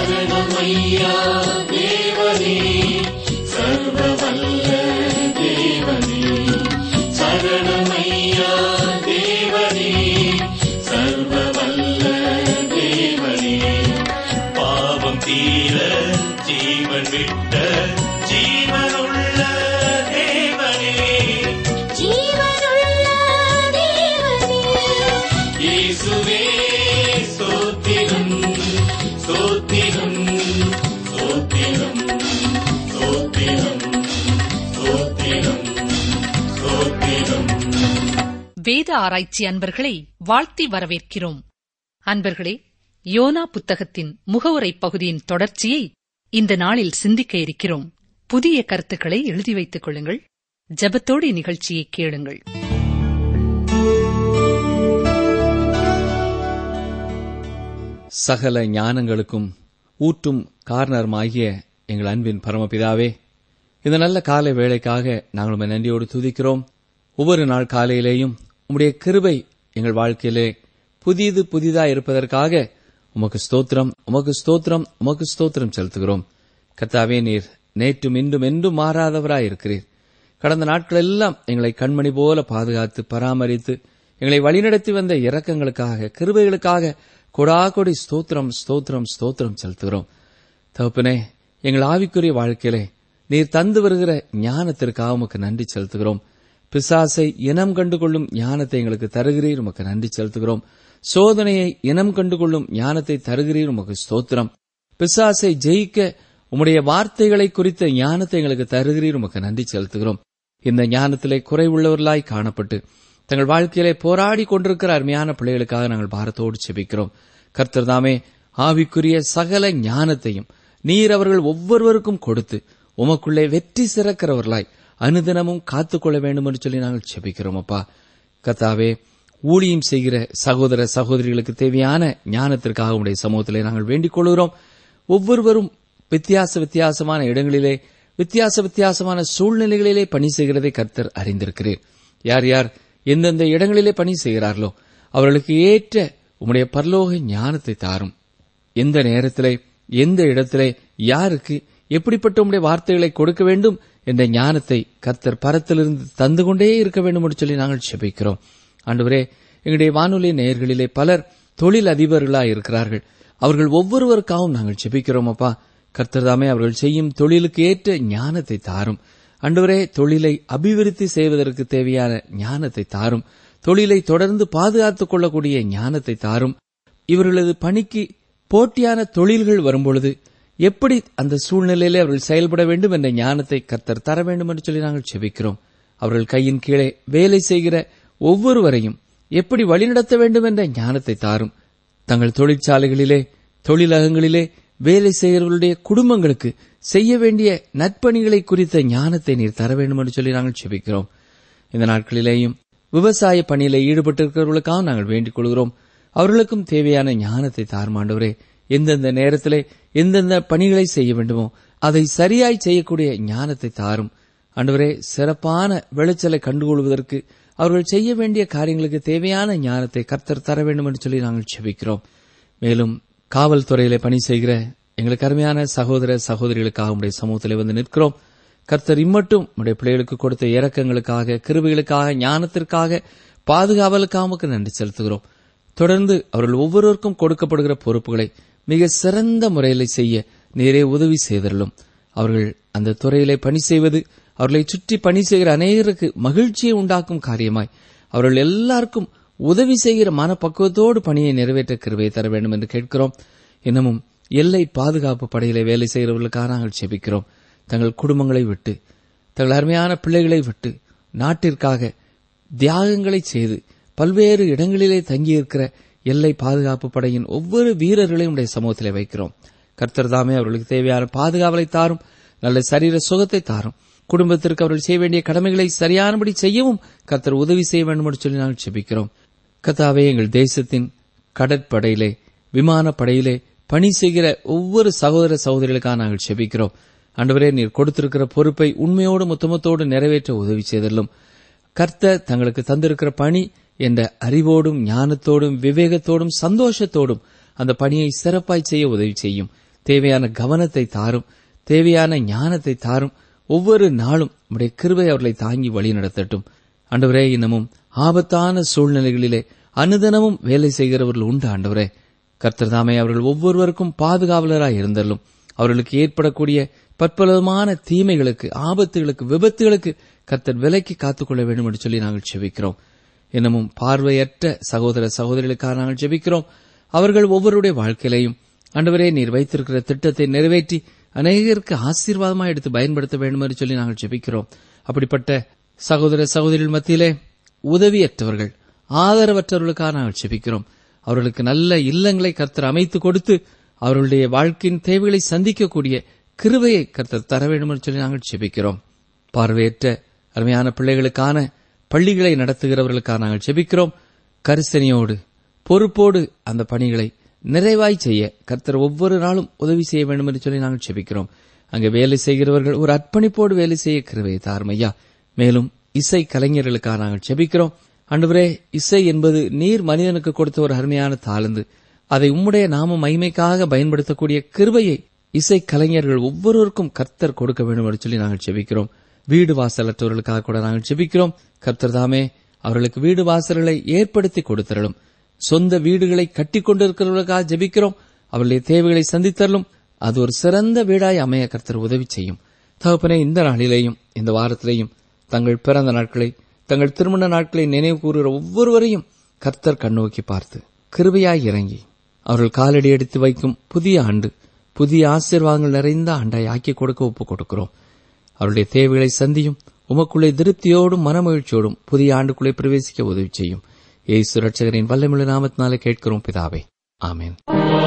சரணமையா தேவனே சர்வவல்ல தேவனே சரணமையா தேவனே சர்வவல்ல தேவனே பாவம் தீர ஜீவன் விட்ட ஜீவனுள்ள தேவனே ஜீவனுள்ள தேவனே இயேசுவே ஸ்தோத்திரம் ஸ்தோத்திரம் ஸ்தோத்திரம் ஸ்தோத்திரம் ஸ்தோத்திரம் ஸ்தோத்திரம் வேத ஆராய்ச்சி அன்பர்களை வாழ்த்தி வரவேற்கிறோம் அன்பர்களே யோனா புத்தகத்தின் முகவுரை பகுதியின் தொடர்ச்சியை இந்த நாளில் சிந்திக்க இருக்கிறோம் புதிய கருத்துக்களை எழுதி வைத்துக் கொள்ளுங்கள் ஜெபத்தோடு இந்நிகழ்ச்சியை கேளுங்கள் சகல ஞானங்களுக்கும் ஊற்றும் காரணருமாகிய எங்கள் அன்பின் பரமபிதாவே இந்த நல்ல காலை வேளைக்காக நாங்கள் உம்மை நன்றியோடு துதிக்கிறோம் ஒவ்வொரு நாள் காலையிலேயும் உம்முடைய கிருபை எங்கள் வாழ்க்கையிலே புதிது புதிதாய் இருப்பதற்காக உமக்கு ஸ்தோத்திரம் உமக்கு ஸ்தோத்திரம் உமக்கு ஸ்தோத்திரம் செலுத்துகிறோம் கர்த்தாவே நீர் நேற்றும் இன்றும் என்றும் மாறாதவராய் இருக்கிறீர் கடந்த நாட்களெல்லாம் எங்களை கண்மணி போல பாதுகாத்து பராமரித்து எங்களை வழிநடத்தி வந்த இரக்கங்களுக்காக கிருபைகளுக்காக கொடாகொடி ஸ்தோத்திரம் ஸ்தோத்திரம் ஸ்தோத்திரம் செலுத்துகிறோம் தகப்பனே எங்கள் ஆவிக்குரிய வாழ்க்கையிலே நீர் தந்து வருகிற ஞானத்திற்காக உமக்கு நன்றி செலுத்துகிறோம் பிசாசை இனம் கண்டு கொள்ளும் ஞானத்தை எங்களுக்கு தருகிறீர் உமக்கு நன்றி செலுத்துகிறோம் சோதனையை இனம் கண்டு கொள்ளும் ஞானத்தை தருகிறீர் உமக்கு ஸ்தோத்திரம் பிசாசை ஜெயிக்க உம்முடைய வார்த்தைகளை குறித்த ஞானத்தை எங்களுக்கு தருகிறீர் உமக்கு நன்றி செலுத்துகிறோம் இந்த ஞானத்திலே குறைவுள்ளவர்களாய் காணப்பட்டு தங்கள் வாழ்க்கையிலே போராடி கொண்டிருக்கிற அருமையான பிள்ளைகளுக்காக நாங்கள் பாரத்தோடு செபிக்கிறோம் கர்த்தர் தாமே ஆவிக்குரிய சகல ஞானத்தையும் நீர் அவர்கள் ஒவ்வொருவருக்கும் கொடுத்து உமக்குள்ளே வெற்றி சிறக்கிறவர்களாய் அனுதினமும் காத்துக்கொள்ள வேண்டும் என்று சொல்லி நாங்கள் செபிக்கிறோம் அப்பா கர்த்தாவே ஊழியம் செய்கிற சகோதர சகோதரிகளுக்கு தேவையான ஞானத்திற்காக உடைய சமூகத்திலே நாங்கள் வேண்டிக் கொள்கிறோம் ஒவ்வொருவரும் வித்தியாச வித்தியாசமான இடங்களிலே வித்தியாச வித்தியாசமான சூழ்நிலைகளிலே பணி செய்கிறதை கர்த்தர் அறிந்திருக்கிறீர் யார் யார் எந்தெந்த இடங்களிலே பணி செய்கிறார்களோ அவர்களுக்கு ஏற்ற உம்முடைய பரலோக ஞானத்தை தாரும் எந்த நேரத்திலே எந்த இடத்திலே யாருக்கு எப்படிப்பட்ட உம்முடைய வார்த்தைகளை கொடுக்க வேண்டும் என்ற ஞானத்தை கர்த்தர் பரத்திலிருந்து தந்து கொண்டே இருக்க வேண்டும் என்று சொல்லி நாங்கள் செபிக்கிறோம் ஆண்டவரே எங்களுடைய வானொலி நேயர்களிலே பலர் தொழில் அதிபர்களாய் இருக்கிறார்கள் அவர்கள் ஒவ்வொருவருக்காகவும் நாங்கள் செபிக்கிறோம் அப்பா கர்த்தர் தாமே அவர்கள் செய்யும் தொழிலுக்கு ஏற்ற ஞானத்தை தாரும் அன்றுவரே தொழிலை அபிவிருத்தி செய்வதற்கு தேவையான ஞானத்தை தாரும் தொழிலை தொடர்ந்து பாதுகாத்துக் கொள்ளக்கூடிய ஞானத்தை தாரும் இவர்களது பணிக்கு போட்டியான தொழில்கள் வரும்பொழுது எப்படி அந்த சூழ்நிலையிலே அவர்கள் செயல்பட வேண்டும் என்ற ஞானத்தை கர்த்தர் தர வேண்டும் என்று சொல்லி நாங்கள் செபிக்கிறோம் அவர்கள் கையின் கீழே வேலை செய்கிற ஒவ்வொருவரையும் எப்படி வழிநடத்த வேண்டும் என்ற ஞானத்தை தாரும் தங்கள் தொழிற்சாலைகளிலே தொழிலகங்களிலே வேலை செய்கிறவர்களுடைய குடும்பங்களுக்கு செய்ய வேண்டிய நற்பணிகளை குறித்த ஞானத்தை நீர் தர வேண்டும் என்று சொல்லி நாங்கள் செபிக்கிறோம் இந்த நாட்களிலேயும் விவசாய பணியில ஈடுபட்டிருக்கிறவர்களுக்காக நாங்கள் வேண்டிக் கொள்கிறோம் அவர்களுக்கும் தேவையான ஞானத்தை தார்மாண்டவரே எந்தெந்த நேரத்திலே எந்தெந்த பணிகளை செய்ய வேண்டுமோ அதை சரியாய் செய்யக்கூடிய ஞானத்தை தாரும் ஆண்டவரே சிறப்பான விளைச்சலை கண்டுகொள்வதற்கு அவர்கள் செய்ய வேண்டிய காரியங்களுக்கு தேவையான ஞானத்தை கர்த்தர் தர வேண்டும் என்று சொல்லி நாங்கள் செபிக்கிறோம் மேலும் காவல்துறையிலே பணி செய்கிற எங்களுக்கு அருமையான சகோதர சகோதரிகளுக்காக உடைய சமூகத்திலே வந்து நிற்கிறோம் கர்த்தர் இம்மட்டும் உடைய பிள்ளைகளுக்கு கொடுத்த இரக்கங்களுக்காக கிருபைகளுக்காக ஞானத்திற்காக பாதுகாவலுக்காக உமக்கு நன்றி செலுத்துகிறோம் தொடர்ந்து அவர்கள் ஒவ்வொருவருக்கும் கொடுக்கப்படுகிற பொறுப்புகளை மிக சிறந்த முறையில் செய்ய நேரே உதவி செய்தரலும் அவர்கள் அந்த துறையிலே பணி செய்வது அவர்களை சுற்றி பணி செய்கிற அநேகருக்கு மகிழ்ச்சியை உண்டாக்கும் காரியமாய் அவர்கள் எல்லாருக்கும் உதவி செய்கிற மனப்பக்குவத்தோடு பணியை நிறைவேற்ற கிருபையை தர வேண்டும் என்று கேட்கிறோம் இன்னமும் எல்லை பாதுகாப்பு படையிலே வேலை செய்கிறவர்களுக்காக நாங்கள் செபிக்கிறோம் தங்கள் குடும்பங்களை விட்டு தங்கள் அருமையான பிள்ளைகளை விட்டு நாட்டிற்காக தியாகங்களை செய்து பல்வேறு இடங்களிலே தங்கியிருக்கிற எல்லை பாதுகாப்பு படையின் ஒவ்வொரு வீரர்களையும் உடைய சமூகத்திலே வைக்கிறோம் கர்த்தர் தாமே அவர்களுக்கு தேவையான பாதுகாவலை தாரும் நல்ல சரீர சுகத்தை தாரும் குடும்பத்திற்கு அவர்கள் செய்ய வேண்டிய கடமைகளை சரியானபடி செய்யவும் கர்த்தர் உதவி செய்ய வேண்டும் என்று சொல்லி நாங்கள் செபிக்கிறோம் கர்த்தாவே எங்கள் தேசத்தின் கடற்படையிலே விமானப்படையிலே பணி செய்கிற ஒவ்வொரு சகோதர சகோதரிகளுக்காக நாங்கள் செபிக்கிறோம் ஆண்டவரே நீர் கொடுத்திருக்கிற பொறுப்பை உண்மையோடு முத்தமத்தோடு நிறைவேற்ற உதவி செய்தலும் கர்த்தர் தங்களுக்கு தந்திருக்கிற பணி என்ற அறிவோடும் ஞானத்தோடும் விவேகத்தோடும் சந்தோஷத்தோடும் அந்த பணியை சிறப்பாய் செய்ய உதவி செய்யும் தேவையான கவனத்தை தாரும் தேவையான ஞானத்தை தாரும் ஒவ்வொரு நாளும் உடைய கிருபை அவர்களை தாங்கி வழி நடத்தட்டும் ஆண்டவரே இன்னமும் ஆபத்தான சூழ்நிலைகளிலே அனுதினமும் வேலை செய்கிறவர்கள் உண்டு ஆண்டவரே கர்த்தர் தாமே அவர்கள் ஒவ்வொருவருக்கும் பாதுகாவலராய் இருந்தல்லும் அவர்களுக்கு ஏற்படக்கூடிய பற்பலமான தீமைகளுக்கு ஆபத்துகளுக்கு விபத்துகளுக்கு கர்த்தர் விலைக்கு காத்துக்கொள்ள வேண்டும் என்று சொல்லி நாங்கள் செபிக்கிறோம் இன்னமும் பார்வையற்ற சகோதர சகோதரிகளுக்காக நாங்கள் ஜெபிக்கிறோம் அவர்கள் ஒவ்வொருடைய வாழ்க்கையிலையும் ஆண்டவரே நீர் வைத்திருக்கிற திட்டத்தை நிறைவேற்றி அநேகருக்கு ஆசீர்வாதமாக எடுத்து பயன்படுத்த வேண்டும் என்று சொல்லி நாங்கள் ஜெபிக்கிறோம் அப்படிப்பட்ட சகோதர சகோதரிகள் மத்தியிலே உதவியற்றவர்கள் ஆதரவற்றவர்களுக்காக நாங்கள் ஜெபிக்கிறோம் அவர்களுக்கு நல்ல இல்லங்களை கர்த்தர் அமைத்து கொடுத்து அவர்களுடைய வாழ்க்கையின் தேவைகளை சந்திக்கக்கூடிய கிருபையை கர்த்தர் தர வேண்டும் என்று சொல்லி நாங்கள் ஜெபிக்கிறோம் பார்வையற்ற அருமையான பிள்ளைகளுக்கான பள்ளிகளை நடத்துகிறவர்களுக்காக நாங்கள் ஜெபிக்கிறோம் கரிசனையோடு பொறுப்போடு அந்த பணிகளை நிறைவாய் செய்ய கர்த்தர் ஒவ்வொரு நாளும் உதவி செய்ய வேண்டும் என்று சொல்லி நாங்கள் ஜெபிக்கிறோம் அங்கே வேலை செய்கிறவர்கள் ஒரு அர்ப்பணிப்போடு வேலை செய்ய கிருபையை தாருமையா மேலும் இசை கலைஞர்களுக்காக நாங்கள் ஜெபிக்கிறோம் அன்றுவரே இசை என்பது நீர் மனிதனுக்கு கொடுத்த ஒரு அருமையான தாளந்து அதை உம்முடைய நாம மகிமைக்காக பயன்படுத்தக்கூடிய கிருபையை இசை கலைஞர்கள் ஒவ்வொருவருக்கும் கர்த்தர் கொடுக்க வேண்டும் என்று சொல்லி நாங்கள் ஜெபிக்கிறோம் வீடு வாசலற்றவர்களுக்காக கூட நாங்கள் ஜெபிக்கிறோம் கர்த்தர் தாமே அவர்களுக்கு வீடு வாசல்களை ஏற்படுத்தி கொடுத்தரலும் சொந்த வீடுகளை கட்டி கொண்டிருக்கிறவர்களுக்காக ஜெபிக்கிறோம் அவர்களுடைய தேவைகளை சந்தித்தரலும் அது ஒரு சிறந்த வீடாய் அமைய கர்த்தர் உதவி செய்யும் தகப்பனே இந்த நாளிலேயும் இந்த வாரத்திலேயும் தங்கள் பிறந்த நாட்களை தங்கள் திருமண நாட்களை நினைவு கூறுகிற ஒவ்வொருவரையும் கர்த்தர் கண்ணோக்கி பார்த்து கிருபையாய் இறங்கி அவர்கள் காலடி எடுத்து வைக்கும் புதிய ஆண்டு புதிய ஆசீர்வாதங்கள் நிறைந்த ஆண்டாய் ஆக்கி கொடுக்க ஒப்புக் கொடுக்கிறோம் அவருடைய தேவைகளை சந்தியும் உமக்குள்ளே திருப்தியோடும் மனமகிழ்ச்சியோடும் புதிய ஆண்டுக்குள்ளே பிரவேசிக்க உதவி செய்யும் ஏசு ரட்சகரின் வல்லமிழ நாமத்தினாலே கேட்கிறோம் பிதாவே ஆமென்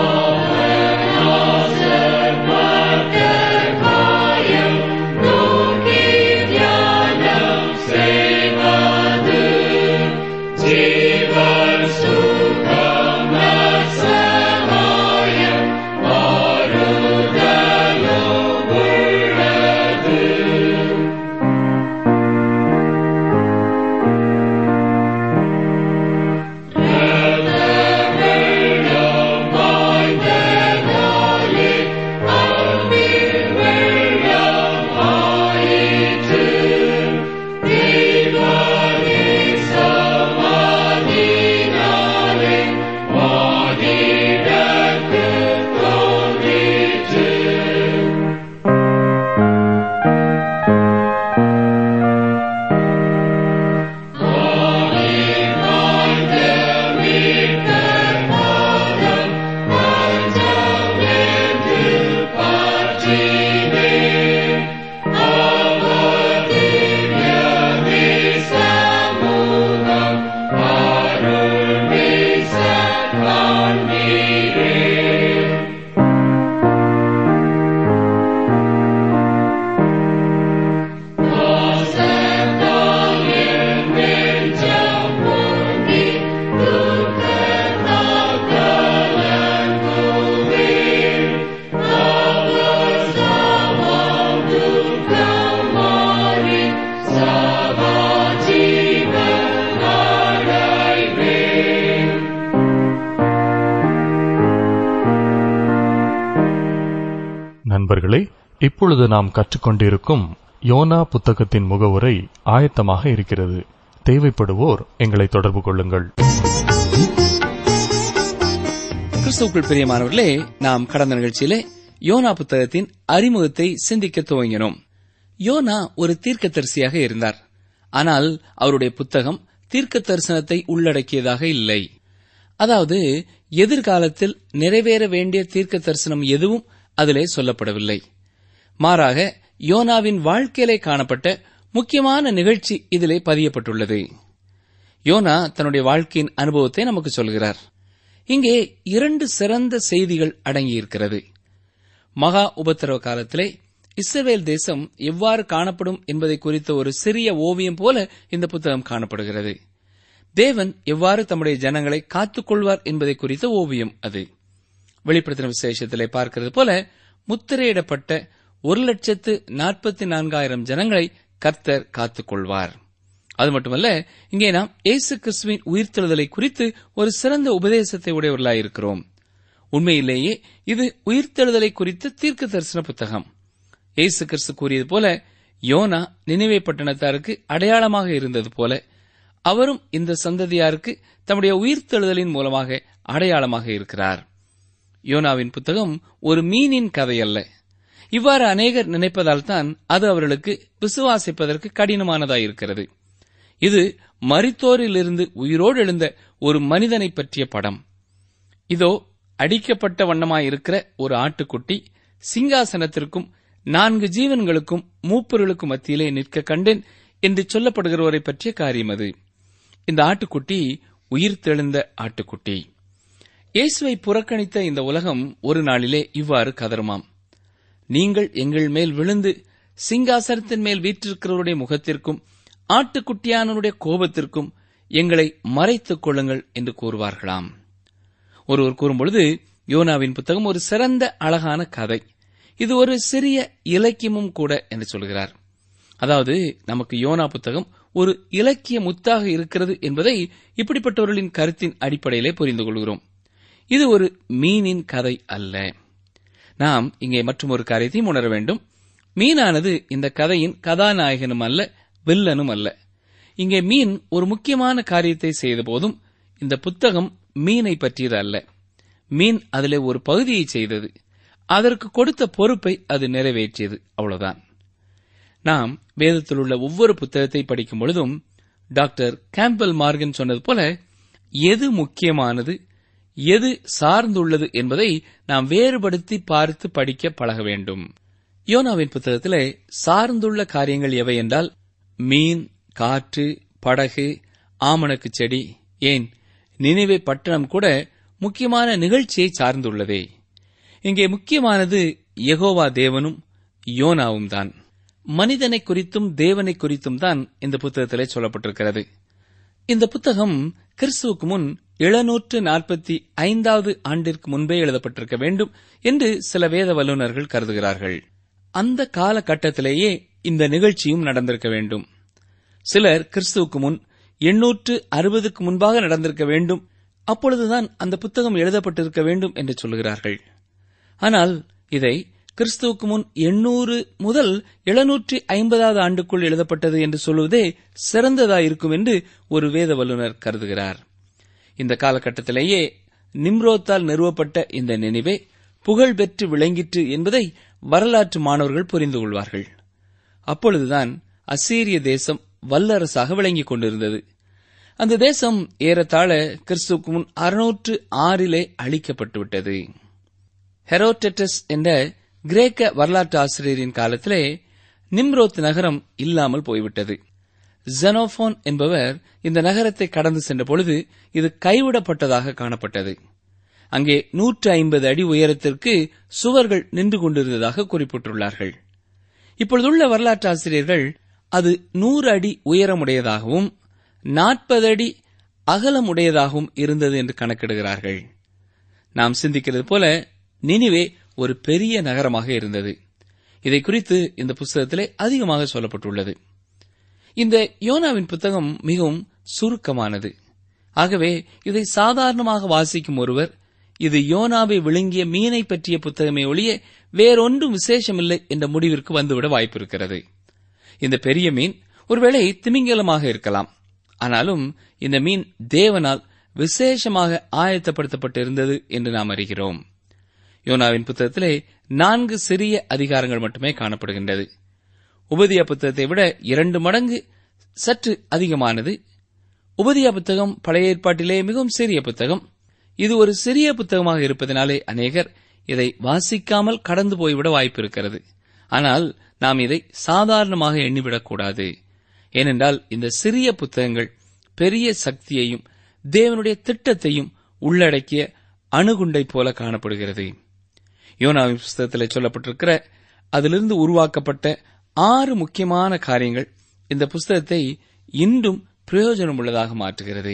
நண்பர்களே இப்பொழுது நாம் கற்றுக்கொண்டிருக்கும் யோனா புத்தகத்தின் முகவுரை ஆயத்தமாக இருக்கிறது தேவைப்படுவோர் எங்களை தொடர்பு கொள்ளுங்கள் கிறிஸ்துவுக்குள் பிரியமானவர்களே நாம் கடந்த நிகழ்ச்சியிலே யோனா புத்தகத்தின் அறிமுகத்தை சிந்திக்க துவங்கினோம் யோனா ஒரு தீர்க்கதரிசியாக இருந்தார் ஆனால் அவருடைய புத்தகம் தீர்க்க தரிசனத்தை உள்ளடக்கியதாக இல்லை அதாவது எதிர்காலத்தில் நிறைவேற வேண்டிய தீர்க்க தரிசனம் எதுவும் அதிலே சொல்லப்படவில்லை மாறாக யோனாவின் வாழ்க்கையிலே காணப்பட்ட முக்கியமான நிகழ்ச்சி இதிலே பதியப்பட்டுள்ளது யோனா தன்னுடைய வாழ்க்கையின் அனுபவத்தை நமக்கு சொல்கிறார் இங்கே இரண்டு சிறந்த செய்திகள் அடங்கியிருக்கிறது மகா உபத்திரவ காலத்திலே இஸ்ரவேல் தேசம் எவ்வாறு காணப்படும் என்பதை குறித்த ஒரு சிறிய ஓவியம் போல இந்த புத்தகம் காணப்படுகிறது தேவன் எவ்வாறு தம்முடைய ஜனங்களை காத்துக்கொள்வார் என்பதை குறித்த ஓவியம் அது வெளிப்படுத்தின விசேஷத்திலே பார்க்கிறது போல முத்திரையிடப்பட்ட ஒரு லட்சத்து நாற்பத்தி நான்காயிரம் ஜனங்களை கர்த்தர் காத்துக்கொள்வார் அது மட்டுமல்ல இங்கே நாம் இயேசு கிறிஸ்துவின் உயிர்த்தெழுதலை குறித்து ஒரு சிறந்த உபதேசத்தை உடையவர்களாயிருக்கிறோம் உண்மையிலேயே இது உயிர்த்தெழுதலை குறித்த தீர்க்க தரிசன புத்தகம் இயேசு கிறிஸ்து கூறியது போல யோனா நினைவே பட்டணத்தாருக்கு அடையாளமாக இருந்தது போல அவரும் இந்த சந்ததியாருக்கு தம்முடைய உயிர்த்தெழுதலின் மூலமாக அடையாளமாக இருக்கிறார் யோனாவின் புத்தகம் ஒரு மீனின் கதை அல்ல இவ்வாறு அநேகர் நினைப்பதால் தான் அது அவர்களுக்கு விசுவாசிப்பதற்கு கடினமானதாயிருக்கிறது இது மரித்தோரிலிருந்து உயிரோடு எழுந்த ஒரு மனிதனை பற்றிய படம் இதோ அடிக்கப்பட்ட வண்ணமாயிருக்கிற ஒரு ஆட்டுக்குட்டி சிங்காசனத்திற்கும் நான்கு ஜீவன்களுக்கும் மூப்பர்களுக்கும் மத்தியிலே நிற்க கண்டேன் என்று சொல்லப்படுகிறவரை பற்றிய காரியம் அது இந்த ஆட்டுக்குட்டி உயிர் தெழுந்த ஆட்டுக்குட்டி இயேசுவை புறக்கணித்த இந்த உலகம் ஒரு நாளிலே இவ்வாறு கதருமாம் நீங்கள் எங்கள் மேல் விழுந்து சிங்காசனத்தின் மேல் வீற்றிருக்கிறவருடைய முகத்திற்கும் ஆட்டுக்குட்டியானவருடைய கோபத்திற்கும் எங்களை மறைத்துக் கொள்ளுங்கள் என்று கூறுவார்களாம் ஒருவர் கூறும்பொழுது யோனாவின் புத்தகம் ஒரு சிறந்த அழகான கதை இது ஒரு சிறிய இலக்கியமும் கூட என்று சொல்கிறார் அதாவது நமக்கு யோனா புத்தகம் ஒரு இலக்கிய முத்தாக இருக்கிறது என்பதை இப்படிப்பட்டவர்களின் கருத்தின் அடிப்படையிலே புரிந்து கொள்கிறோம் இது ஒரு மீனின் கதை அல்ல நாம் இங்கே மற்றும் ஒரு காரியத்தையும் உணர வேண்டும் மீனானது இந்த கதையின் கதாநாயகனும் அல்ல வில்லனும் அல்ல இங்கே மீன் ஒரு முக்கியமான காரியத்தை செய்த போதும் இந்த புத்தகம் மீனை பற்றியது அல்ல மீன் அதிலே ஒரு பகுதியை செய்தது அதற்கு கொடுத்த பொறுப்பை அது நிறைவேற்றியது அவ்வளவுதான் நாம் வேதத்தில் உள்ள ஒவ்வொரு புத்தகத்தை படிக்கும் பொழுதும் டாக்டர் கேம்பல் மார்கன் சொன்னது போல எது முக்கியமானது எது சார்ந்துள்ளது என்பதை நாம் வேறுபடுத்தி பார்த்து படிக்க பழக வேண்டும் யோனாவின் புத்தகத்திலே சார்ந்துள்ள காரியங்கள் எவை என்றால் மீன் காற்று படகு ஆமணக்கு செடி ஏன் நினைவே பட்டணம் கூட முக்கியமான நிகழ்ச்சியை சார்ந்துள்ளதே இங்கே முக்கியமானது யெகோவா தேவனும் யோனாவும் தான் மனிதனை குறித்தும் தேவனை குறித்தும் தான் இந்த புத்தகத்திலே சொல்லப்பட்டிருக்கிறது இந்த புத்தகம் கிறிஸ்துவுக்கு முன் எழுநூற்று நாற்பத்தி ஐந்தாவது ஆண்டிற்கு முன்பே எழுதப்பட்டிருக்க வேண்டும் என்று சில வேத வல்லுநர்கள் கருதுகிறார்கள் அந்த காலகட்டத்திலேயே இந்த நிகழ்ச்சியும் நடந்திருக்க வேண்டும் சிலர் கிறிஸ்துவுக்கு முன் எண்ணூற்று அறுபதுக்கு முன்பாக நடந்திருக்க வேண்டும் அப்பொழுதுதான் அந்த புத்தகம் எழுதப்பட்டிருக்க வேண்டும் என்று சொல்கிறார்கள் ஆனால் இதை கிறிஸ்துவுக்கு முன் எண்ணூறு முதல் எழுநூற்றி ஐம்பதாவது ஆண்டுக்குள் எழுதப்பட்டது என்று சொல்வதே சிறந்ததாயிருக்கும் என்று ஒரு வேத வல்லுநர் கருதுகிறார் இந்த காலகட்டத்திலேயே நிம்ரோத்தால் நிறுவப்பட்ட இந்த நினைவே புகழ் பெற்று விளங்கிற்று என்பதை வரலாற்று மாணவர்கள் புரிந்து கொள்வார்கள் அப்பொழுதுதான் அசீரிய தேசம் வல்லரசாக விளங்கிக் கொண்டிருந்தது அந்த தேசம் ஏறத்தாழ கிறிஸ்துவுக்கு முன் அறுநூற்று ஆறிலே அழிக்கப்பட்டுவிட்டது ஹெரோடெட்டஸ் என்ற கிரேக்க வரலாற்று ஆசிரியரின் காலத்திலே நிம்ரோத் நகரம் இல்லாமல் போய்விட்டது ஜெனோபோன் என்பவர் இந்த நகரத்தை கடந்து சென்ற பொழுது இது கைவிடப்பட்டதாக காணப்பட்டது அங்கே நூற்று ஐம்பது அடி உயரத்திற்கு சுவர்கள் நின்று கொண்டிருந்ததாக குறிப்பிட்டுள்ளார்கள் இப்பொழுதுள்ள வரலாற்று ஆசிரியர்கள் அது நூறு அடி உயரமுடையதாகவும் நாற்பது அடி அகலமுடையதாகவும் இருந்தது என்று கணக்கிடுகிறார்கள் நாம் சிந்திக்கிறது போல நினிவே ஒரு பெரிய நகரமாக இருந்தது இதை குறித்து இந்த புஸ்தகத்திலே அதிகமாக சொல்லப்பட்டுள்ளது இந்த யோனாவின் புத்தகம் மிகவும் சுருக்கமானது ஆகவே இதை சாதாரணமாக வாசிக்கும் ஒருவர் இது யோனாவை விழுங்கிய மீனை பற்றிய புத்தகமே ஒழிய வேறொன்றும் விசேஷமில்லை என்ற முடிவிற்கு வந்துவிட வாய்ப்பிருக்கிறது இந்த பெரிய மீன் ஒருவேளை திமிங்கலமாக இருக்கலாம் ஆனாலும் இந்த மீன் தேவனால் விசேஷமாக ஆயத்தப்படுத்தப்பட்டிருந்தது என்று நாம் அறிகிறோம் யோனாவின் புத்தகத்திலே நான்கு சிறிய அதிகாரங்கள் மட்டுமே காணப்படுகின்றது உபதியா புத்தகத்தை விட இரண்டு மடங்கு சற்று அதிகமானது உபதியா புத்தகம் பழைய ஏற்பாட்டிலே மிகவும் சிறிய புத்தகம் இது ஒரு சிறிய புத்தகமாக இருப்பதனாலே அநேகர் இதை வாசிக்காமல் கடந்து போய்விட வாய்ப்பு இருக்கிறது ஆனால் நாம் இதை சாதாரணமாக எண்ணிவிடக்கூடாது ஏனென்றால் இந்த சிறிய புத்தகங்கள் பெரிய சக்தியையும் தேவனுடைய திட்டத்தையும் உள்ளடக்கிய அணுகுண்டை போல காணப்படுகிறது யோனாவின் புஸ்தகத்தில் சொல்லப்பட்டிருக்கிற அதிலிருந்து உருவாக்கப்பட்ட ஆறு முக்கியமான காரியங்கள் இந்த புஸ்தகத்தை இன்றும் பிரயோஜனம் உள்ளதாக மாற்றுகிறது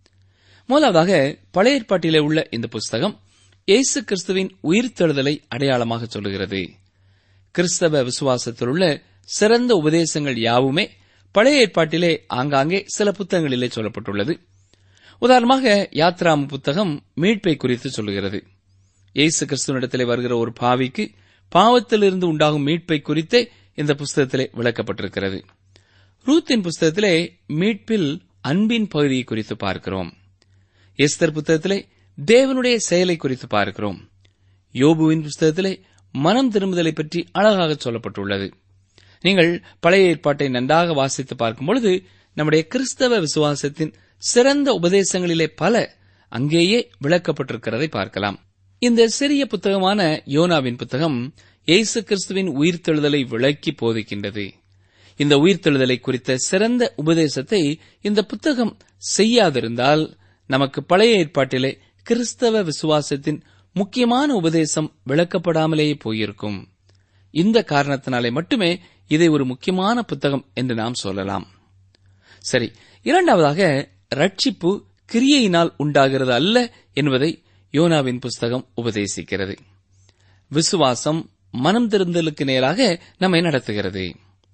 முதலாவதாக பழைய ஏற்பாட்டிலே உள்ள இந்த புஸ்தகம் இயேசு கிறிஸ்துவின் உயிர்த்தெழுதலை அடையாளமாக சொல்லுகிறது கிறிஸ்தவ விசுவாசத்தில் உள்ள சிறந்த உபதேசங்கள் யாவுமே பழைய ஏற்பாட்டிலே ஆங்காங்கே சில புத்தகங்களிலே சொல்லப்பட்டுள்ளது உதாரணமாக யாத்ராம் புத்தகம் மீட்பை குறித்து சொல்லுகிறது இயேசு கிறிஸ்துவனிடத்திலே வருகிற ஒரு பாவிக்கு பாவத்திலிருந்து உண்டாகும் மீட்பை குறித்தே இந்த புஸ்தகத்திலே விளக்கப்பட்டிருக்கிறது ரூத்தின் புஸ்தகத்திலே மீட்பில் அன்பின் பகுதியை குறித்து பார்க்கிறோம் எஸ்தர் புத்தகத்திலே தேவனுடைய செயலை குறித்து பார்க்கிறோம் யோபுவின் புஸ்தகத்திலே மனம் திரும்புதலை பற்றி அழகாக சொல்லப்பட்டுள்ளது நீங்கள் பழைய ஏற்பாட்டை நன்றாக வாசித்து பார்க்கும் பொழுது நம்முடைய கிறிஸ்தவ விசுவாசத்தின் சிறந்த உபதேசங்களிலே பல அங்கேயே விளக்கப்பட்டிருக்கிறதை பார்க்கலாம் இந்த சிறிய புத்தகமான யோனாவின் புத்தகம் இயேசு கிறிஸ்துவின் உயிர்த்தெழுதலை விளக்கி போதிக்கின்றது இந்த உயிர்த்தெழுதலை குறித்த சிறந்த உபதேசத்தை இந்த புத்தகம் செய்யாதிருந்தால் நமக்கு பழைய ஏற்பாட்டிலே கிறிஸ்தவ விசுவாசத்தின் முக்கியமான உபதேசம் விளக்கப்படாமலேயே போயிருக்கும் இந்த காரணத்தினாலே மட்டுமே இதை ஒரு முக்கியமான புத்தகம் என்று நாம் சொல்லலாம் சரி இரண்டாவதாக ரட்சிப்பு கிரியையினால் உண்டாகிறது அல்ல என்பதை யோனாவின் புஸ்தகம் உபதேசிக்கிறது விசுவாசம் மனம் திருந்தலுக்கு நேராக நம்மை நடத்துகிறது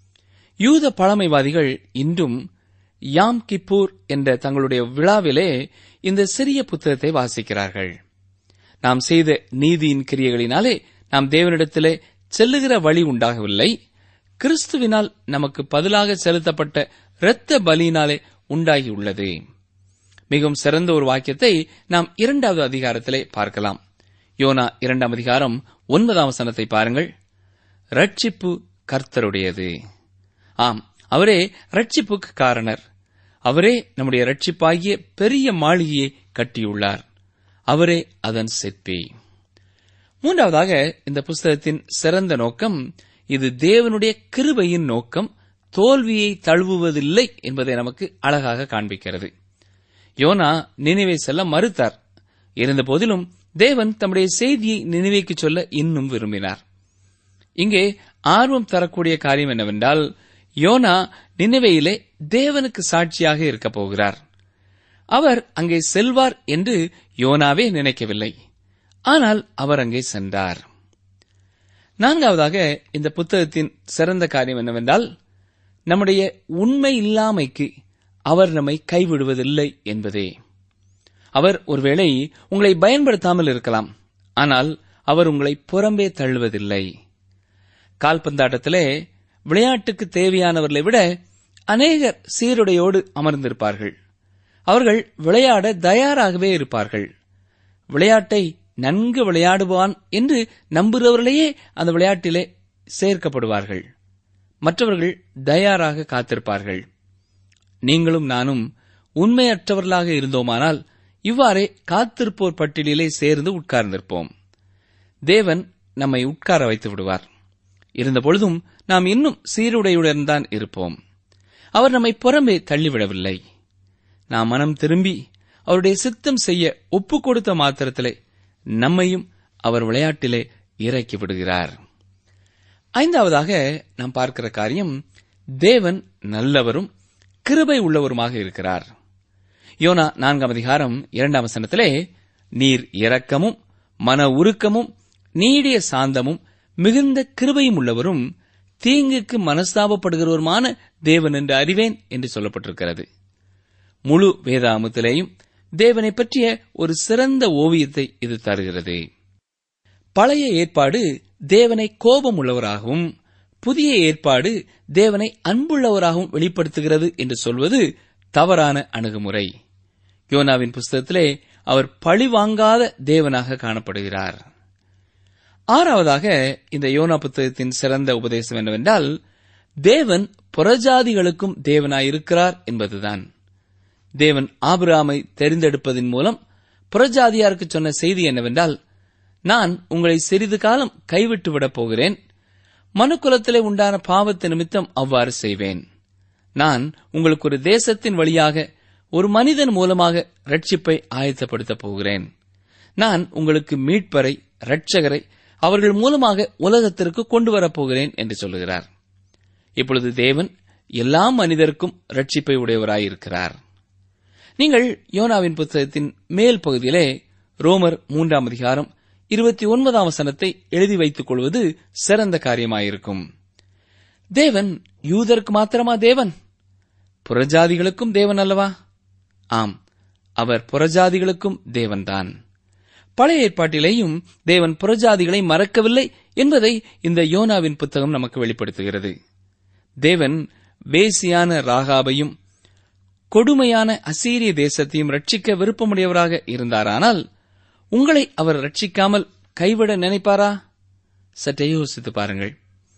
யூத பழமைவாதிகள் இன்றும் யாம் கிப்பூர் என்ற தங்களுடைய விழாவிலே இந்த சிறிய புத்தகத்தை வாசிக்கிறார்கள் நாம் செய்த நீதியின் கிரியைகளினாலே நாம் தேவனிடத்திலே செல்லுகிற வழி உண்டாகவில்லை கிறிஸ்துவினால் நமக்கு பதிலாக செலுத்தப்பட்ட இரத்த பலியினாலே உண்டாகியுள்ளது மிகவும் சிறந்த ஒரு வாக்கியத்தை நாம் இரண்டாவது அதிகாரத்திலே பார்க்கலாம் யோனா இரண்டாம் அதிகாரம் ஒன்பதாம் வசனத்தை பாருங்கள் ரட்சிப்பு கர்த்தருடையது ஆம் அவரே ரட்சிப்புக்கு காரணர் அவரே நம்முடைய ரட்சிப்பாகிய பெரிய மாளிகையை கட்டியுள்ளார் அவரே அதன் சிற்பி மூன்றாவதாக இந்த புஸ்தகத்தின் சிறந்த நோக்கம் இது தேவனுடைய கிருபையின் நோக்கம் தோல்வியை தழுவுவதில்லை என்பதை நமக்கு அழகாக காண்பிக்கிறது யோனா நினைவை செல்ல மறுத்தார் இருந்தபோதிலும் தேவன் தம்முடைய செய்தியை நினைவைக்கு சொல்ல இன்னும் விரும்பினார் இங்கே ஆர்வம் தரக்கூடிய காரியம் என்னவென்றால் யோனா நினைவையிலே தேவனுக்கு சாட்சியாக இருக்கப் போகிறார் அவர் அங்கே செல்வார் என்று யோனாவே நினைக்கவில்லை ஆனால் அவர் அங்கே சென்றார் நான்காவதாக இந்த புத்தகத்தின் சிறந்த காரியம் என்னவென்றால் நம்முடைய உண்மை இல்லாமைக்கு அவர் நம்மை கைவிடுவதில்லை என்பதே அவர் ஒருவேளை உங்களை பயன்படுத்தாமல் இருக்கலாம் ஆனால் அவர் உங்களை புறம்பே தள்ளுவதில்லை கால்பந்தாட்டத்திலே விளையாட்டுக்கு தேவையானவர்களை விட அநேகர் சீருடையோடு அமர்ந்திருப்பார்கள் அவர்கள் விளையாட தயாராகவே இருப்பார்கள் விளையாட்டை நன்கு விளையாடுவான் என்று நம்புகிறவர்களையே அந்த விளையாட்டிலே சேர்க்கப்படுவார்கள் மற்றவர்கள் தயாராக காத்திருப்பார்கள் நீங்களும் நானும் உண்மையற்றவர்களாக இருந்தோமானால் இவ்வாறே காத்திருப்போர் பட்டியலிலே சேர்ந்து உட்கார்ந்திருப்போம் தேவன் நம்மை உட்கார வைத்து விடுவார் இருந்தபொழுதும் நாம் இன்னும் சீருடையுடன் தான் இருப்போம் அவர் நம்மை புறம்பே தள்ளிவிடவில்லை நாம் மனம் திரும்பி அவருடைய சித்தம் செய்ய ஒப்பு கொடுத்த மாத்திரத்திலே நம்மையும் அவர் விளையாட்டிலே இறக்கி விடுகிறார் ஐந்தாவதாக நாம் பார்க்கிற காரியம் தேவன் நல்லவரும் கிருபை உள்ளவருமாக இருக்கிறார் யோனா நான்காம் அதிகாரம் இரண்டாம் வசனத்திலே நீர் இரக்கமும் மன உருக்கமும் நீடிய சாந்தமும் மிகுந்த கிருபையும் உள்ளவரும் தீங்குக்கு மனஸ்தாபப்படுகிறவருமான தேவன் என்று அறிவேன் என்று சொல்லப்பட்டிருக்கிறது முழு வேதாமத்திலேயும் தேவனை பற்றிய ஒரு சிறந்த ஓவியத்தை இது தருகிறது பழைய ஏற்பாடு தேவனை கோபம் உள்ளவராகவும் புதிய ஏற்பாடு தேவனை அன்புள்ளவராகவும் வெளிப்படுத்துகிறது என்று சொல்வது தவறான அணுகுமுறை யோனாவின் புஸ்தகத்திலே அவர் பழிவாங்காத தேவனாக காணப்படுகிறார் ஆறாவதாக இந்த யோனா புத்தகத்தின் சிறந்த உபதேசம் என்னவென்றால் தேவன் புறஜாதிகளுக்கும் தேவனாயிருக்கிறார் என்பதுதான் தேவன் ஆபிராமை தெரிந்தெடுப்பதன் மூலம் புறஜாதியாருக்கு சொன்ன செய்தி என்னவென்றால் நான் உங்களை சிறிது காலம் கைவிட்டு விடப் போகிறேன் மனுக்குலத்திலே உண்டான பாவத்து நிமித்தம் அவ்வாறு செய்வேன் நான் உங்களுக்கு ஒரு தேசத்தின் வழியாக ஒரு மனிதன் மூலமாக ரட்சிப்பை ஆயத்தப்படுத்தப் போகிறேன் நான் உங்களுக்கு மீட்பரை இரட்சகரை அவர்கள் மூலமாக உலகத்திற்கு கொண்டு வரப்போகிறேன் என்று சொல்லுகிறார் இப்பொழுது தேவன் எல்லா மனிதருக்கும் ரட்சிப்பை உடையவராயிருக்கிறார் நீங்கள் யோனாவின் புத்தகத்தின் மேல் பகுதியிலே ரோமர் மூன்றாம் அதிகாரம் இருபத்தி ஒன்பதாம் வசனத்தை எழுதி வைத்துக் கொள்வது சிறந்த காரியமாயிருக்கும் தேவன் யூதருக்கு மாத்திரமா தேவன் புறஜாதிகளுக்கும் தேவன் அல்லவா ஆம் அவர் புறஜாதிகளுக்கும் தேவன்தான் பழைய ஏற்பாட்டிலேயும் தேவன் புறஜாதிகளை மறக்கவில்லை என்பதை இந்த யோனாவின் புத்தகம் நமக்கு வெளிப்படுத்துகிறது தேவன் வேசியான ராகாபையும் கொடுமையான அசீரிய தேசத்தையும் ரட்சிக்க விருப்பமுடையவராக இருந்தாரானால் உங்களை அவர் ரட்சிக்காமல் கைவிட நினைப்பாரா சற்றே யோசித்து பாருங்கள்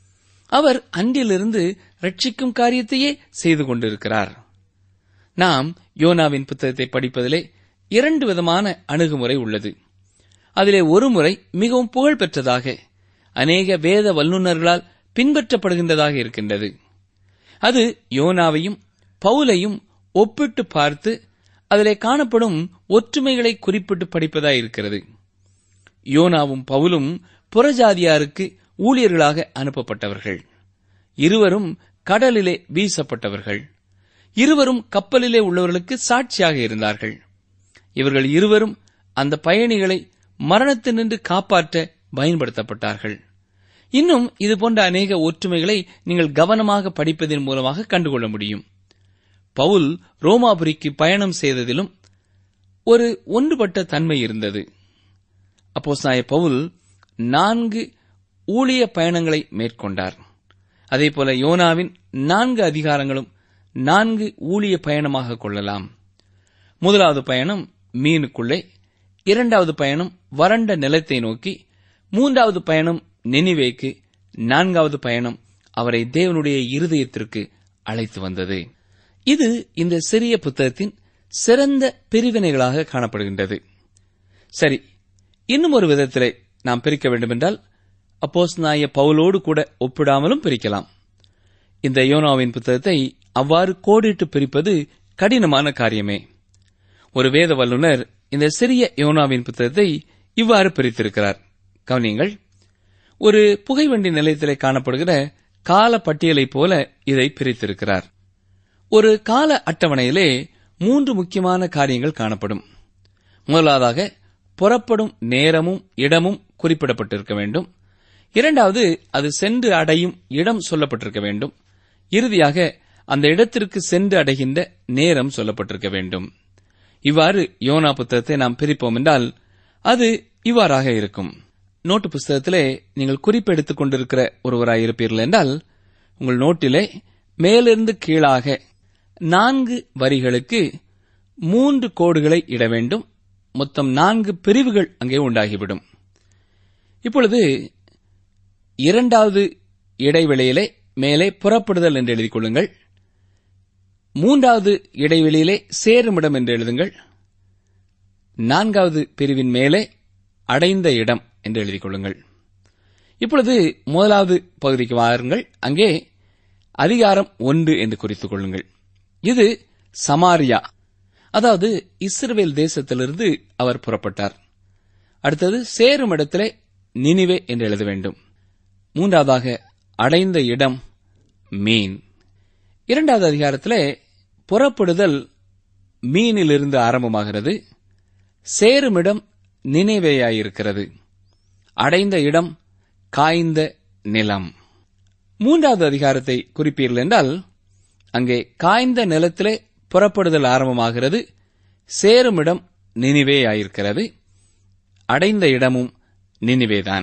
அவர் அன்றிலிருந்து ரட்சிக்கும் காரியத்தையே செய்து கொண்டிருக்கிறார் நாம் யோனாவின் புத்தகத்தை படிப்பதிலே இரண்டு விதமான அணுகுமுறை உள்ளது அதிலே ஒரு முறை மிகவும் புகழ்பெற்றதாக அநேக வேத வல்லுநர்களால் பின்பற்றப்படுகின்றதாக இருக்கின்றது அது யோனாவையும் பவுலையும் ஒப்பிட்டு பார்த்து அதிலே காணப்படும் ஒற்றுமைகளை குறிப்பிட்டு படிப்பதாயிருக்கிறது யோனாவும் பவுலும் புறஜாதியாருக்கு ஊழியர்களாக அனுப்பப்பட்டவர்கள் இருவரும் கடலிலே வீசப்பட்டவர்கள் இருவரும் கப்பலிலே உள்ளவர்களுக்கு சாட்சியாக இருந்தார்கள் இவர்கள் இருவரும் அந்த பயணிகளை மரணத்தினின்று காப்பாற்ற பயன்படுத்தப்பட்டார்கள் இன்னும் இது போன்ற அநேக ஒற்றுமைகளை நீங்கள் கவனமாக படிப்பதன் மூலமாக கண்டுகொள்ள முடியும் பவுல் ரோமாபுரிக்கு பயணம் செய்ததிலும் ஒரு ஒன்றுபட்ட தன்மை இருந்தது அப்போஸ்தாய பவுல் நான்கு ஊழிய பயணங்களை மேற்கொண்டார் அதேபோல யோனாவின் நான்கு அதிகாரங்களும் நான்கு ஊழிய பயணமாக கொள்ளலாம் முதலாவது பயணம் மீனுக்குள்ளே இரண்டாவது பயணம் வறண்ட நிலத்தை நோக்கி மூன்றாவது பயணம் நெனிவேக்கு நான்காவது பயணம் அவரை தேவனுடைய இருதயத்திற்கு அழைத்து வந்தது இது இந்த சிறிய புத்தகத்தின் சிறந்த பிரிவினைகளாக காணப்படுகின்றது சரி இன்னும் ஒரு விதத்திலே நாம் பிரிக்க வேண்டுமென்றால் அப்போஸ் நாய பவுலோடு கூட ஒப்பிடாமலும் பிரிக்கலாம் இந்த யோனாவின் புத்தகத்தை அவ்வாறு கோடிட்டு பிரிப்பது கடினமான காரியமே ஒரு வேத வல்லுனர் இந்த சிறிய யோனாவின் புத்தகத்தை இவ்வாறு பிரித்திருக்கிறார் கவனியங்கள் ஒரு புகைவண்டி நிலையத்திலே காணப்படுகிற கால பட்டியலைப் போல இதை பிரித்திருக்கிறார் ஒரு கால அட்டவணையிலே மூன்று முக்கியமான காரியங்கள் காணப்படும் முதலாவதாக புறப்படும் நேரமும் இடமும் குறிப்பிடப்பட்டிருக்க வேண்டும் இரண்டாவது அது சென்று அடையும் இடம் சொல்லப்பட்டிருக்க வேண்டும் இறுதியாக அந்த இடத்திற்கு சென்று அடைகின்ற நேரம் சொல்லப்பட்டிருக்க வேண்டும் இவ்வாறு யோனா புத்தகத்தை நாம் பிரிப்போம் என்றால் அது இவ்வாறாக இருக்கும் நோட்டு புஸ்தகத்திலே நீங்கள் குறிப்பெடுத்துக் கொண்டிருக்கிற ஒருவராய் இருப்பீர்கள் என்றால் உங்கள் நோட்டிலே மேலிருந்து கீழாக நான்கு வரிகளுக்கு மூன்று கோடுகளை இட வேண்டும் மொத்தம் நான்கு பிரிவுகள் அங்கே உண்டாகிவிடும் இப்பொழுது இரண்டாவது இடைவெளியிலே மேலே புறப்படுதல் என்று எழுதிக் கொள்ளுங்கள் மூன்றாவது இடைவெளியிலே சேருமிடம் என்று எழுதுங்கள் நான்காவது பிரிவின் மேலே அடைந்த இடம் என்று எழுதிக் கொள்ளுங்கள் இப்பொழுது முதலாவது பகுதிக்கு வாருங்கள் அங்கே அதிகாரம் ஒன்று என்று குறித்துக் கொள்ளுங்கள் இது சமாரியா அதாவது இஸ்ரவேல் தேசத்திலிருந்து அவர் புறப்பட்டார் அடுத்தது சேரும் இடத்திலே நினிவே என்று எழுத வேண்டும் மூன்றாவதாக அடைந்த இடம் மீன் இரண்டாவது அதிகாரத்திலே புறப்படுதல் மீனிலிருந்து ஆரம்பமாகிறது சேருமிடம் நினைவேயாயிருக்கிறது அடைந்த இடம் காய்ந்த நிலம் மூன்றாவது அதிகாரத்தை குறிப்பீர்கள் என்றால் அங்கே காய்ந்த நிலத்திலே புறப்படுதல் ஆரம்பமாகிறது சேருமிடம் நினிவேயாயிருக்கிறது அடைந்த இடமும் நினிவேதான்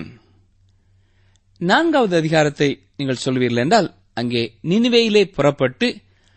நான்காவது அதிகாரத்தை நீங்கள் சொல்வீர்கள் என்றால் அங்கே நினிவேயிலே புறப்பட்டு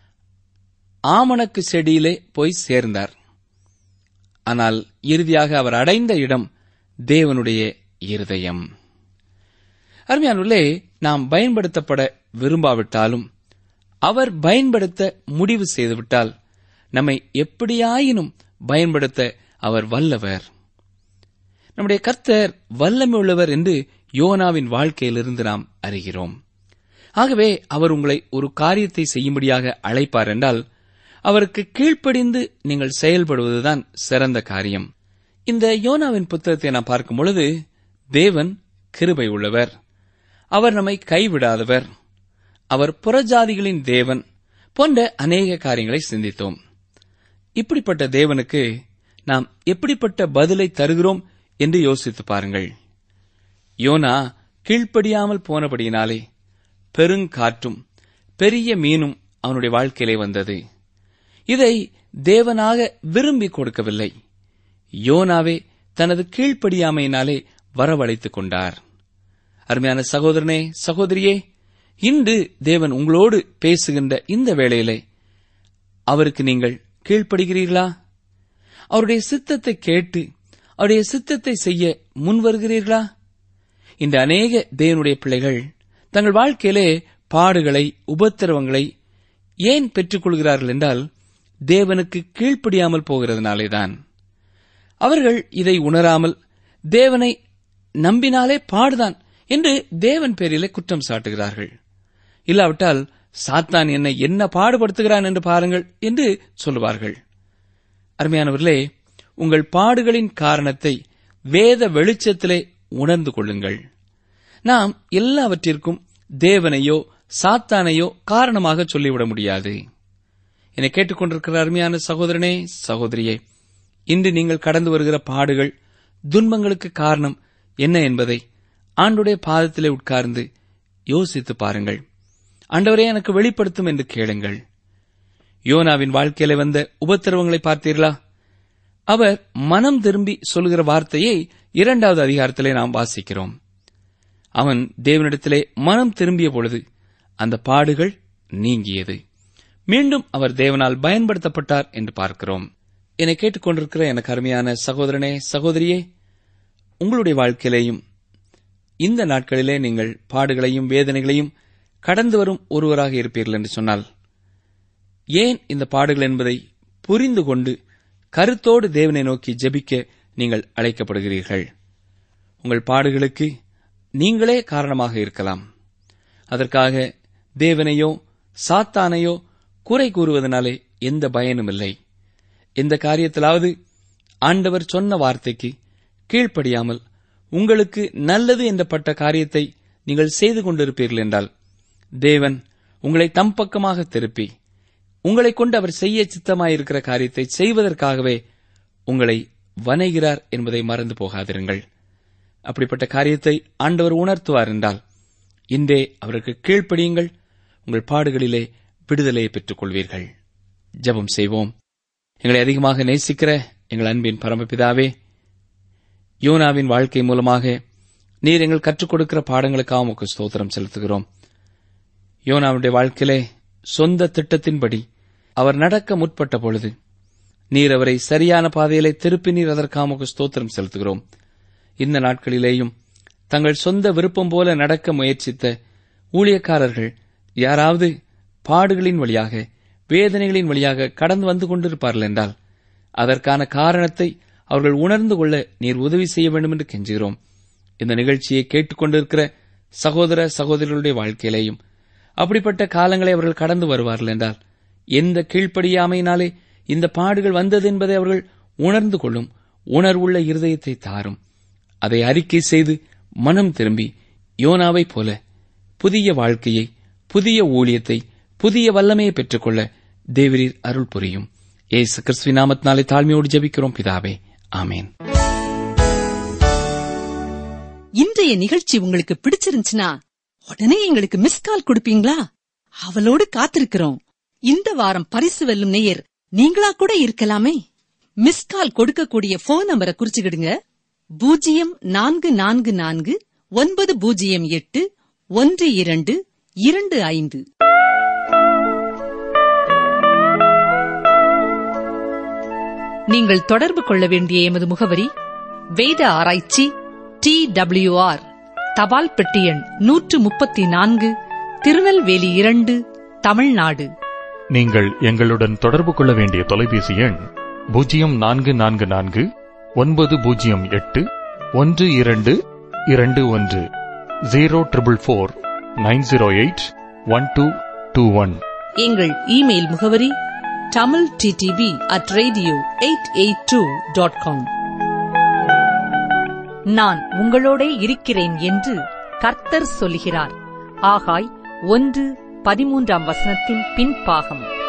ஆமணக்கு செடியிலே போய் சேர்ந்தார் ஆனால் இறுதியாக அவர் அடைந்த இடம் தேவனுடைய இருதயம் அருமையானுள்ளே நாம் பயன்படுத்தப்பட விரும்பாவிட்டாலும் அவர் பயன்படுத்த முடிவு செய்துவிட்டால் நம்மை எப்படியாயினும் பயன்படுத்த அவர் வல்லவர் நம்முடைய கர்த்தர் வல்லமை உள்ளவர் என்று யோனாவின் வாழ்க்கையிலிருந்து நாம் அறிகிறோம் ஆகவே அவர் உங்களை ஒரு காரியத்தை செய்யும்படியாக அழைப்பார் என்றால் அவருக்கு கீழ்ப்படிந்து நீங்கள் செயல்படுவதுதான் சிறந்த காரியம் இந்த யோனாவின் புத்தகத்தை நாம் பார்க்கும் பொழுது தேவன் கிருபை உள்ளவர் அவர் நம்மை கைவிடாதவர் அவர் புறஜாதிகளின் தேவன் போன்ற அநேக காரியங்களை சிந்தித்தோம் இப்படிப்பட்ட தேவனுக்கு நாம் எப்படிப்பட்ட பதிலை தருகிறோம் என்று யோசித்து பாருங்கள் யோனா கீழ்ப்படியாமல் போனபடியினாலே பெருங்காற்றும் பெரிய மீனும் அவனுடைய வாழ்க்கையிலே வந்தது இதை தேவனாக விரும்பி கொடுக்கவில்லை யோனாவே தனது கீழ்ப்படியாமையினாலே வரவழைத்துக் கொண்டார் அருமையான சகோதரனே சகோதரியே இன்று தேவன் உங்களோடு பேசுகின்ற இந்த வேளையிலே அவருக்கு நீங்கள் கீழ்ப்படுகிறீர்களா அவருடைய சித்தத்தை கேட்டு அவருடைய சித்தத்தை செய்ய முன்வருகிறீர்களா இந்த அநேக தேவனுடைய பிள்ளைகள் தங்கள் வாழ்க்கையிலே பாடுகளை உபத்திரவங்களை ஏன் பெற்றுக்கொள்கிறார்கள் என்றால் தேவனுக்கு கீழ்ப்படியாமல் போகிறதுனாலேதான் அவர்கள் இதை உணராமல் தேவனை நம்பினாலே பாடுதான் என்று தேவன் பேரிலே குற்றம் சாட்டுகிறார்கள் இல்லாவிட்டால் சாத்தான் என்னை என்ன பாடுபடுத்துகிறான் என்று பாருங்கள் என்று சொல்லுவார்கள் அருமையானவர்களே உங்கள் பாடுகளின் காரணத்தை வேத வெளிச்சத்திலே உணர்ந்து கொள்ளுங்கள் நாம் எல்லாவற்றிற்கும் தேவனையோ சாத்தானையோ காரணமாக சொல்லிவிட முடியாது என்னை கேட்டுக்கொண்டிருக்கிற அருமையான சகோதரனே சகோதரியே இன்று நீங்கள் கடந்து வருகிற பாடுகள் துன்பங்களுக்கு காரணம் என்ன என்பதை ஆண்டுடைய பாதத்திலே உட்கார்ந்து யோசித்து பாருங்கள் ஆண்டவரே எனக்கு வெளிப்படுத்தும் என்று கேளுங்கள் யோனாவின் வாழ்க்கையில வந்த உபத்திரவங்களை பார்த்தீர்களா அவர் மனம் திரும்பி சொல்கிற வார்த்தையை இரண்டாவது அதிகாரத்திலே நாம் வாசிக்கிறோம் அவன் தேவனிடத்திலே மனம் திரும்பிய பொழுது அந்த பாடுகள் நீங்கியது மீண்டும் அவர் தேவனால் பயன்படுத்தப்பட்டார் என்று பார்க்கிறோம் என்னை கேட்டுக்கொண்டிருக்கிற எனக்கு அருமையான சகோதரனே சகோதரியே உங்களுடைய வாழ்க்கையிலேயும் இந்த நாட்களிலே நீங்கள் பாடுகளையும் வேதனைகளையும் கடந்து வரும் ஒருவராக இருப்பீர்கள் என்று சொன்னால் ஏன் இந்த பாடுகள் என்பதை புரிந்து கொண்டு கருத்தோடு தேவனை நோக்கி ஜெபிக்க நீங்கள் அழைக்கப்படுகிறீர்கள் உங்கள் பாடுகளுக்கு நீங்களே காரணமாக இருக்கலாம் அதற்காக தேவனையோ சாத்தானையோ குறை கூறுவதனாலே எந்த பயனும் இல்லை எந்த காரியத்திலாவது ஆண்டவர் சொன்ன வார்த்தைக்கு கீழ்ப்படியாமல் உங்களுக்கு நல்லது என்றப்பட்ட காரியத்தை நீங்கள் செய்து கொண்டிருப்பீர்கள் என்றால் தேவன் உங்களை தம் பக்கமாக திருப்பி உங்களை கொண்டு அவர் செய்ய சித்தமாயிருக்கிற காரியத்தை செய்வதற்காகவே உங்களை வனைகிறார் என்பதை மறந்து போகாதிருங்கள் அப்படிப்பட்ட காரியத்தை ஆண்டவர் உணர்த்துவார் என்றால் இன்றே அவருக்கு கீழ்ப்படியுங்கள் உங்கள் பாடுகளிலே விடுதலையை பெற்றுக் கொள்வீர்கள் ஜெபம் செய்வோம் எங்களை அதிகமாக நேசிக்கிற எங்கள் அன்பின் பரமபிதாவே யோனாவின் வாழ்க்கை மூலமாக நீர் எங்கள் கற்றுக் கொடுக்கிற பாடங்களுக்காக உமக்கு ஸ்தோத்திரம் செலுத்துகிறோம் யோனாவுடைய வாழ்க்கையிலே சொந்த திட்டத்தின்படி அவர் நடக்க முற்பட்ட பொழுது நீர் அவரை சரியான பாதையிலே திருப்பி நீர் அதற்காக உமக்கு ஸ்தோத்திரம் செலுத்துகிறோம் இந்த நாட்களிலேயும் தங்கள் சொந்த விருப்பம் போல நடக்க முயற்சித்த ஊழியக்காரர்கள் யாராவது பாடுகளின் வழியாக வேதனைகளின் வழியாக கடந்து வந்து கொண்டிருப்பார்கள் என்றால் அதற்கான காரணத்தை அவர்கள் உணர்ந்து கொள்ள நீர் உதவி செய்ய வேண்டும் என்று கெஞ்சுகிறோம் இந்த நிகழ்ச்சியை கேட்டுக்கொண்டிருக்கிற சகோதர சகோதரிகளுடைய வாழ்க்கையிலேயும் அப்படிப்பட்ட காலங்களை அவர்கள் கடந்து வருவார்கள் என்றால் எந்த கீழ்ப்படியாமையினாலே இந்த பாடுகள் வந்தது என்பதை அவர்கள் உணர்ந்து கொள்ளும் உணர்வுள்ள இருதயத்தை தாரும் அதை அறிக்கை செய்து மனம் திரும்பி யோனாவைப் போல புதிய வாழ்க்கையை புதிய ஊழியத்தை புதிய வல்லமையை பெற்றுக்கொள்ள தேவரீர் அருள் புரியும் ஏசு கிறிஸ்துவின் நாமத்தினாலே தாழ்மையோடு ஜெபிக்கிறோம் பிதாவே ஆமேன் இன்றைய நிகழ்ச்சி உங்களுக்கு பிடிச்சிருந்துச்சுன்னா உடனே எங்களுக்கு மிஸ் கால் கொடுப்பீங்களா அவளோடு காத்திருக்கிறோம் இந்த வாரம் பரிசு வெல்லும் நேயர் நீங்களா கூட இருக்கலாமே மிஸ் கால் கொடுக்கக்கூடிய போன் நம்பரை குறிச்சுக்கிடுங்க பூஜ்ஜியம் நான்கு நான்கு நான்கு ஒன்பது பூஜ்ஜியம் எட்டு ஒன்று இரண்டு இரண்டு ஐந்து நீங்கள் தொடர்பு கொள்ள வேண்டிய எமது முகவரி வேத ஆராய்ச்சி டி ஆர் தபால் பெட்டி எண் நூற்று முப்பத்தி நான்கு திருநெல்வேலி இரண்டு தமிழ்நாடு நீங்கள் எங்களுடன் தொடர்பு கொள்ள வேண்டிய தொலைபேசி எண் பூஜ்ஜியம் நான்கு நான்கு நான்கு ஒன்பது பூஜ்ஜியம் எட்டு ஒன்று இரண்டு இரண்டு ஒன்று zero triple four nine zero eight one two two one எங்கள் இமெயில் முகவரி Tamil DTP at radio eight eight two dot com நான் உங்களோடே இருக்கிறேன் என்று கர்த்தர் சொல்கிறார் ஆகாய் ஒன்று பதிமூன்றாம் வசனத்தின் பின்பாகம்